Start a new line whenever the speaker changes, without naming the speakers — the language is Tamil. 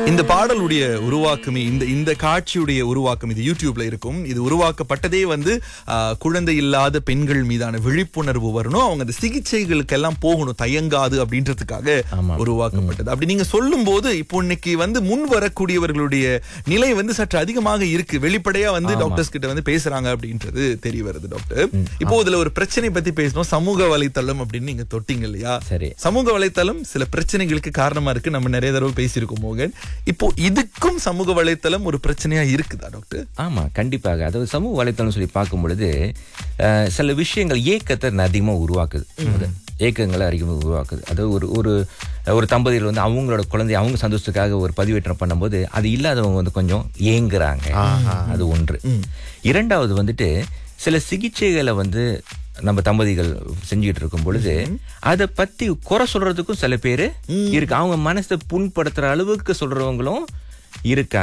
இந்த பாடலுடைய உருவாக்கமே இந்த இந்த காட்சியுடைய உருவாக்கம் இது யூடியூப்ல இருக்கும் இது உருவாக்கப்பட்டதே வந்து ஆ, குழந்தை இல்லாத பெண்கள் மீதான விழிப்புணர்வு வரணும் அவங்க அந்த சிகிச்சைகளுக்கெல்லாம் போகணும் தயங்காது அப்படின்றதுக்காக
ஆமா.
உருவாக்கப்பட்டது அப்படி நீங்க சொல்லும் போது இப்போ இன்னைக்கு வந்து முன் வரக்கூடியவர்களுடைய நிலை வந்து சற்று அதிகமாக இருக்கு வெளிப்படையா வந்து டாக்டர்ஸ் கிட்ட வந்து பேசுறாங்க அப்படின்றது தெரிய வருது டாக்டர் இப்போ இதுல ஒரு பிரச்சனை பத்தி பேசணும் சமூக வலைத்தளம் அப்படின்னு நீங்க தொட்டீங்க இல்லையா
சரி
சமூக வலைத்தளம் சில பிரச்சனைகளுக்கு காரணமா இருக்கு நம்ம நிறைய தடவை பேசியிருக்கோம் மோகன் இப்போ இதுக்கும் சமூக வலைத்தளம் ஒரு பிரச்சனையா இருக்குதா டாக்டர்
ஆமா கண்டிப்பாக அதாவது சமூக வலைத்தளம் சொல்லி பார்க்கும் பொழுது அஹ், சில விஷயங்கள் ஏக்கத்தை அதிகமா உருவாக்குது அது ஏக்கங்களை அதிகமாக உருவாக்குது அதாவது ஒரு ஒரு ஒரு தம்பதிகள் வந்து அவங்களோட குழந்தை அவங்க சந்தோஷத்துக்காக ஒரு பதிவேற்றம் பண்ணும்போது அது இல்லாதவங்க வந்து கொஞ்சம் ஏங்குறாங்க அது ஒன்று இரண்டாவது வந்துட்டு சில சிகிச்சைகளை வந்து நம்ம தம்பதிகள் செஞ்சுட்டு இருக்கும் பொழுது அதை பத்தி குறை சொல்றதுக்கும் சில பேரு இருக்கு அவங்க மனசை புண்படுத்துற அளவுக்கு சொல்றவங்களும் இருக்காங்க